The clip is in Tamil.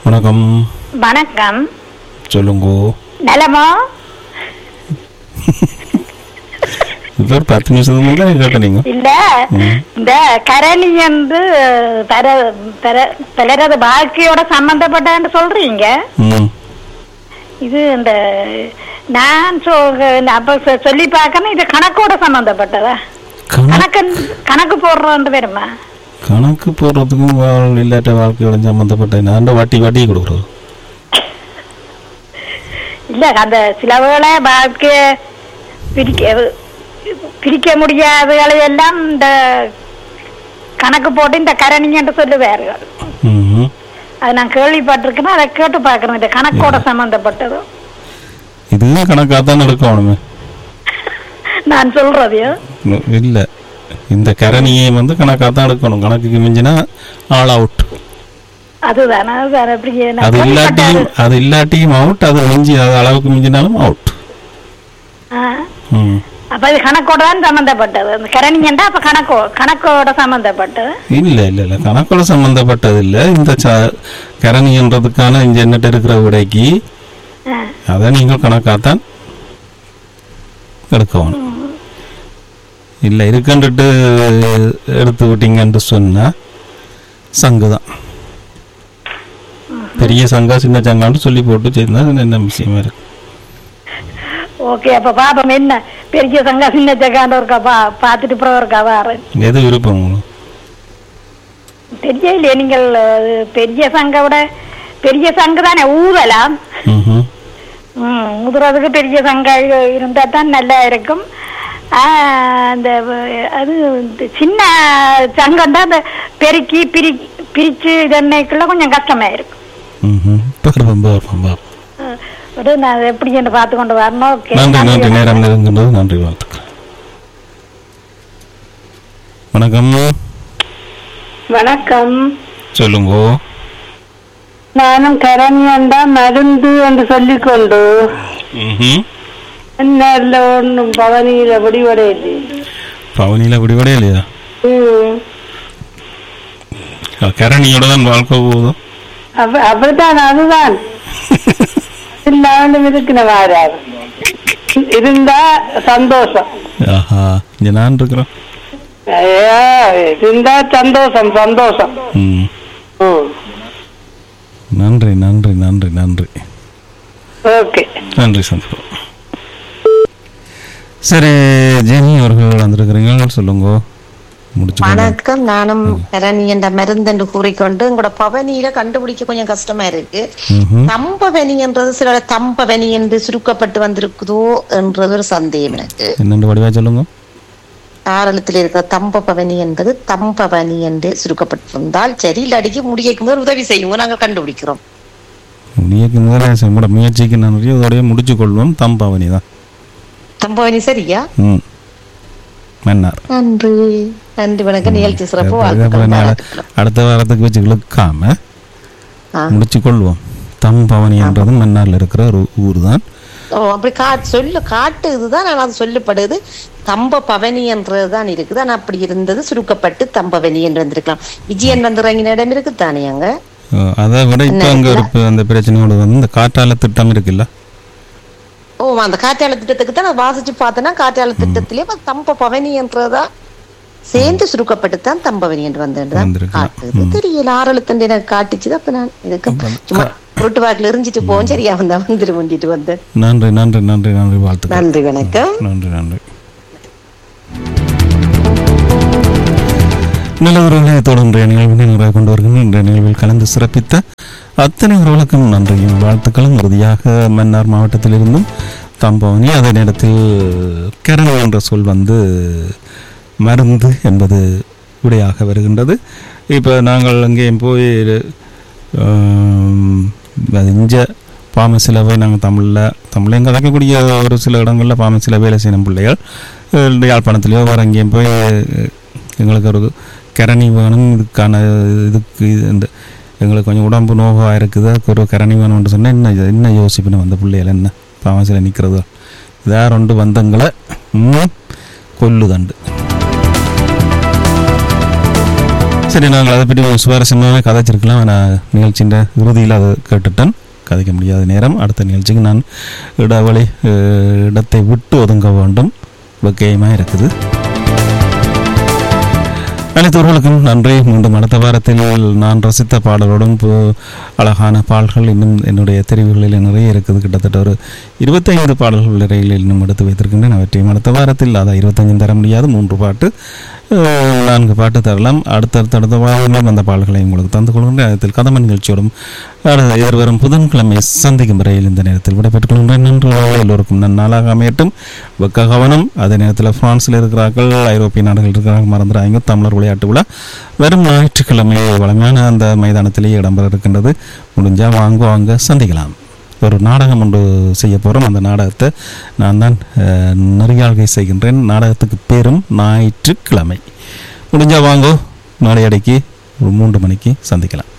வணக்கம் வணக்கம் சொல்லுங்க நலமோ இப்போ ஒரு பத்து நிமிஷத்துக்கு முன்னாடி கேட்ட நீங்க இல்ல ம். இந்த கரணி வந்து பர பர- பலரது வாழ்க்கையோட சம்பந்தப்பட்டன்னு சொல்றீங்க ம் இது இந்த நான் சொ அப்ப சொ- சொல்லி பார்க்கணும் இது கணக்கோட சம்பந்தப்பட்டதா கணக்கு கணக்கு கணக்கு போடுறோன்னு வருமா கணக்கு போடுறதுக்கும் வாழ் இல்லாட்ட வாழ்க்கையோட சம்மந்தப்பட்ட நான் வட்டி வட்டி கொடுக்குறது இல்ல அந்த சிலவுகளை வாழ்க்கைய பிரிக்க பிரிக்க முடியாதகளை எல்லாம் இந்த கணக்கு போட்டு இந்த கரணின்னு சொல்லுவார்கள் ம் அது நான் கேள்விப்பட்டிருக்கேன் அதை கேட்டு பார்க்கணும் இந்த கணக்கோட சம்பந்தப்பட்டது இதுவும் கணக்காக தான் எடுக்கணுமே நான் சொல்றதையோ இல்லை இந்த கரணியை வந்து கணக்காக தான் எடுக்கணும் கணக்குக்கு மிஞ்சினா ஆல் அவுட் அதுதானே அதுதானே அப்படி நான் அது இல்லாட்டியும் கேள்விப்பட்டது. அது இல்லாட்டியும் அவுட் அது மிஞ்சி அது அளவுக்கு மிஞ்சினாலும் அவுட் ஆ. ம் அப்ப இது கணக்கோட தான் சம்பந்தப்பட்டது அந்த கரணிங்கண்டா அப்ப கணக்கோ கணக்கோட சம்பந்தப்பட்டது இல்லை இல்லை இல்லை கணக்கோட சம்மந்தப்பட்டது இல்லை இந்த ச கரணின்றதுக்கான இங்கே என்னட்ட இருக்கிற விடைக்கு ஆ. அதை நீங்கள் கணக்காகத்தான் எடுக்கணும் இல்லை இருக்குன்ட்டு எடுத்து விட்டீங்கன்னு சொன்னால் சங்கு தான் பெரிய சங்கா சின்ன சங்கான்னு சொல்லி போட்டு செய்தா என்ன விஷயமா இருக்கு ஓகே அப்ப பாப்போம் என்ன பெரிய சங்கா சின்ன சங்கான்னு இருக்கா பா பார்த்துட்டு அப்புறம் இருக்கா வாரேன் எது விருப்பம் உங்களுக்கு தெரியலையே நீங்கள் அது பெரிய சங்க விட பெரிய சங்கு தானே ஊதலாம் ம்ஹும். ம் ஊதுறதுக்கு பெரிய சங்க இருந்தா தான் நல்லா இருக்கும் ஆ, அந்த வ- அது இந்த சின்ன சங்கம் தான் அந்த பெருக்கி பிரி பிரிச்சு இதன்னைக்குள்ள கொஞ்சம் கஷ்டமா இருக்கும் ம்ஹும். பார்ப்போம் பார்ப்போம் பார்ப்போம் அஹ், விடு, நான் அதை எப்படி என்று பார்த்து கொண்டு வரணும் ஓகே நன்றி நன்றி நன்றி. நேரம் நெருங்குகிறது நன்றி வாழ்த்துக்கள் வணக்கம் வணக்கம் சொல்லுங்க நானும் கரண்யண்டா மருந்து என்று சொல்லிக்கொண்டு ம்ஹும். நேரில் ஒன்றும் பவனியில விடிவடையில்லை பவனியில் விடுபடே இல்லையா கரணியோட தான் வாழ்க்கை போதும் அப்படித்தான் அதுதான் இல்லாமல் இருக்கிற வாராது இருந்தா சந்தோஷம் ஆஹா இங்க நான் இருக்கிறேன் ஐயா, இருந்தா சந்தோஷம் சந்தோஷம் ம் ம் நன்றி நன்றி நன்றி நன்றி ஓகே நன்றி சந்தோஷம் சரி ஜெனி அவர்கள் வந்திருக்கிறீங்க சொல்லுங்க முடிச்சு வணக்கம் நானும் கரணி என்ற மருந்தென்று கூறிக்கொண்டு உங்களோட பவனியில கண்டுபிடிக்க கொஞ்சம் கஷ்டமா இருக்கு ம்ஹும். தம்பவனி என்றது சில தம்பவனி என்று சுருக்கப்பட்டு வந்திருக்குதோ என்றது ஒரு சந்தேகம் எனக்கு என்னென்று வடிவா சொல்லுங்க ஆரலத்தில் இருக்கிற தம்பபவனி என்பது தம்பவனி என்று சுருக்கப்பட்டிருந்தால் சரி இல்லாடிக்கு முடியக்கும் போது உதவி செய்யுங்க நாங்கள் கண்டுபிடிக்கிறோம் முயற்சி முதல்ல உங்களோட முயற்சிக்கு நன்றி அதோடய முடிச்சு கொள்வோம் தம்பாவணி தான் தம்பவனி சரியா ம் மன்னார் நன்றி நன்றி வணக்கம் நிகழ்ச்சி சிறப்பு அப்புறம் வாழ்த்துக்கள் நாளை- வாழ்த்துக்கள். அடுத்த வாரத்துக்கு வச்சு இழுக்காம ஆ. முடிச்சு கொள்வோம் தம்பவனி என்றது மன்னார்ல இருக்கிற ஒரு ஊர் தான் ஓ அப்படி கா சொல்லு காட்டுதுதான் நான் அது சொல்லப்படுது தம்ப பவனி என்றதுதான் இருக்குது ஆனா அப்படி இருந்தது சுருக்கப்பட்டு தம்பவனி என்று வந்திருக்கலாம் விஜயன் வந்து இறங்கின இடம் இருக்குதானே அங்க அஹ் அதை விட இப்போ அங்கே ஒரு ப- அந்த பிரச்சனையோட வந்து இந்த காற்றால திட்டம் இருக்குல்ல ஓ அந்த காற்றால திட்டத்துக்கு தான் நான் வாசிச்சு பார்த்தேன்னா காற்றால திட்டத்திலேயே அப்ப தம்ப பவனி என்றதா சேர்ந்து சுருக்கப்பட்டு தான் தம்பவனி என்று வந்தேன் வந்திருக்கலாம். காட்டுது தெரியல ஆறழுத்தண்டு எனக்கு காட்டுச்சு அப்ப நான் இதுக்கு சும்மா ரொட்டு வாக்குல எரிஞ்சிட்டு போவோம் சரியா வந்தா வந்துரு வண்டிட்டு வந்தேன் நன்றி நன்றி நன்றி நன்றி வாழ்த்துக்கள் நன்றி வணக்கம் நன்றி நன்றி நல்லவர்களை தொடர்ந்து நிகழ்வினை நிறைய கொண்டு வருகின்ற இந்த நிகழ்வில் கலந்து சிறப்பித்த அத்தனை உறவுகளுக்கும் நன்றியும் வாழ்த்துக்களும் உறுதியாக மன்னார் மாவட்டத்திலிருந்தும் தம்பவனி அதே நேரத்தில் கரண் என்ற சொல் வந்து மருந்து என்பது விடையாக வருகின்றது இப்போ நாங்கள் அங்கேயும் போய் ஆம், அது இஞ்ச பாமசியில் போய் நாங்கள் தமிழில் தமிழ் எங்கே கதைக்கக்கூடிய ஒரு சில இடங்களில் பாமசியில் வேலை செய்யணும் பிள்ளைகள் அஹ் யாழ்ப்பாணத்துலேயோ வேறு எங்கேயும் போய் அஹ், எங்களுக்கு ஒரு கரணி வேணும் இதுக்கான இதுக்கு இது இந்த எங்களுக்கு கொஞ்சம் உடம்பு நோவாக இருக்குது அதுக்கு ஒரு கரணி வேணும்னு சொன்னால் என்ன இது- என்ன யோசிப்பின வந்த பிள்ளைகள் என்ன பாமசியில் நிற்கிறது இதா ரெண்டு வந்தங்களை ம், கொல்லுதண்டு சரி நாங்கள் அதை பற்றி சுவாரஸ்யமாக கதைச்சிருக்கலாம் ஆனால் நிகழ்ச்சியின் இறுதியில் அதை கேட்டுட்டேன் கதைக்க முடியாத நேரம் அடுத்த நிகழ்ச்சிக்கு நான் இடைவெளி அஹ், இடத்தை விட்டு ஒதுங்க வேண்டும் வெக்கையமாக இருக்குது அனைத்தவர்களுக்கும் நன்றி மீண்டும் அடுத்த வாரத்தில் நான் ரசித்த பாடலோடும் பு- அழகான பாடல்கள் இன்னும் என்னுடைய தெரிவுகளில் நிறைய இருக்குது கிட்டத்தட்ட ஒரு இருபத்தைந்து பாடல்கள் நிறையில் இன்னும் எடுத்து வைத்திருக்கின்றேன் அவற்றையும் அடுத்த வாரத்தில் அதை இருபத்தஞ்சு தர முடியாது மூன்று பாட்டு அஹ், நான்கு பாட்டு தரலாம் அடுத்தடுத்த அடுத்த வாரங்களும் அந்த பாடல்களை உங்களுக்கு தந்து கொள்கின்றேன் அதில் கதம நிகழ்ச்சியோடும் அடுத்த எதிர்வரும் புதன்கிழமை சந்திக்கும் வரையில் இந்த நேரத்தில் விடைபெற்றுக் கொள்கின்றேன் நன்றி உறவுகளே. எல்லோருக்கும் நன்னாளாக அமையட்டும் வெக்க கவனம் அதே நேரத்தில் பிரான்ஸில் இருக்கிறார்கள் ஐரோப்பிய நாடுகள் இருக்கிறார்கள் மறந்துடாங்க தமிழர் விளையாட்டு விழா வரும் ஞாயிற்றுக்கிழமை வளமையான அந்த மைதானத்திலேயே இடம்பெற இருக்கின்றது முடிஞ்சால் வாங்க வாங்க சந்திக்கலாம் ஒரு நாடகம் ஒன்று செய்ய போகிறோம் அந்த நாடகத்தை நான் தான் அஹ், நெறியாள்கை செய்கின்றேன் நாடகத்துக்கு பேரும் ஞாயிற்றுக்கிழமை முடிஞ்சால் வாங்கோ நாளையடைக்கு ஒரு மூன்று மணிக்கு சந்திக்கலாம்